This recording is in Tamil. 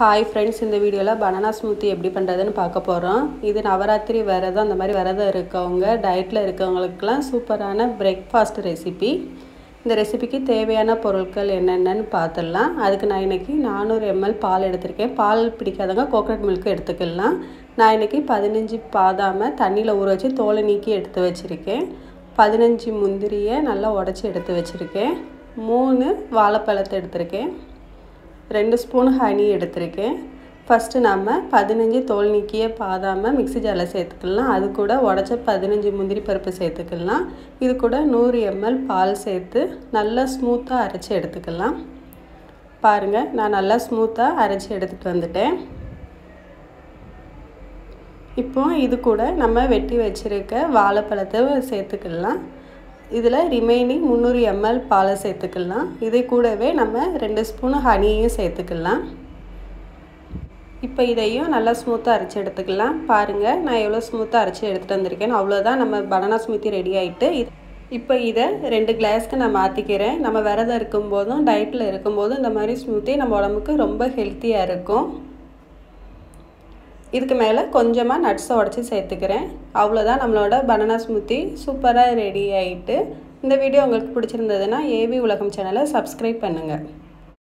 ஹாய் ஃப்ரெண்ட்ஸ் இந்த வீடியோவில் பனானா ஸ்மூத்தி எப்படி பண்ணுறதுன்னு பார்க்க போகிறோம் இது நவராத்திரி விரதம் அந்த மாதிரி விரதம் இருக்கவங்க டயட்டில் இருக்கவங்களுக்கெல்லாம் சூப்பரான பிரேக்ஃபாஸ்ட் ரெசிபி இந்த ரெசிபிக்கு தேவையான பொருட்கள் என்னென்னன்னு பார்த்துடலாம் அதுக்கு நான் இன்றைக்கி நானூறு எம்எல் பால் எடுத்திருக்கேன் பால் பிடிக்காதவங்க கோகனட் மில்க் எடுத்துக்கலாம் நான் இன்றைக்கி பதினஞ்சு பாதாமை தண்ணியில் ஊற வச்சு தோலை நீக்கி எடுத்து வச்சுருக்கேன் பதினஞ்சு முந்திரியை நல்லா உடச்சி எடுத்து வச்சுருக்கேன் மூணு வாழைப்பழத்தை எடுத்திருக்கேன் ரெண்டு ஸ்பூன் ஹனி எடுத்திருக்கேன் ஃபஸ்ட்டு நம்ம பதினஞ்சு தோல் நீக்கிய பாதாமல் மிக்ஸி ஜாரில் சேர்த்துக்கலாம் அது கூட உடச்ச பதினஞ்சு முந்திரி பருப்பு சேர்த்துக்கலாம் இது கூட நூறு எம்எல் பால் சேர்த்து நல்லா ஸ்மூத்தாக அரைச்சி எடுத்துக்கலாம் பாருங்கள் நான் நல்லா ஸ்மூத்தாக அரைச்சி எடுத்துகிட்டு வந்துட்டேன் இப்போ இது கூட நம்ம வெட்டி வச்சுருக்க வாழைப்பழத்தை சேர்த்துக்கலாம் இதில் ரிமைனிங் முந்நூறு எம்எல் பாலை சேர்த்துக்கலாம் இதை கூடவே நம்ம ரெண்டு ஸ்பூன் ஹனியையும் சேர்த்துக்கலாம் இப்போ இதையும் நல்லா ஸ்மூத்தாக அரைச்சி எடுத்துக்கலாம் பாருங்கள் நான் எவ்வளோ ஸ்மூத்தாக அரைச்சி எடுத்துகிட்டு வந்திருக்கேன் அவ்வளோதான் நம்ம பனானா ஸ்மூத்தி ரெடி ஆகிட்டு இது இப்போ இதை ரெண்டு கிளாஸ்க்கு நான் மாற்றிக்கிறேன் நம்ம விரதம் இருக்கும்போதும் டயட்டில் இருக்கும்போதும் இந்த மாதிரி ஸ்மூத்தி நம்ம உடம்புக்கு ரொம்ப ஹெல்த்தியாக இருக்கும் இதுக்கு மேலே கொஞ்சமாக நட்ஸை உடச்சி சேர்த்துக்கிறேன் அவ்வளோதான் நம்மளோட பனானா ஸ்மூத்தி சூப்பராக ரெடி ஆகிட்டு இந்த வீடியோ உங்களுக்கு பிடிச்சிருந்ததுன்னா ஏவி உலகம் சேனலை சப்ஸ்கிரைப் பண்ணுங்கள்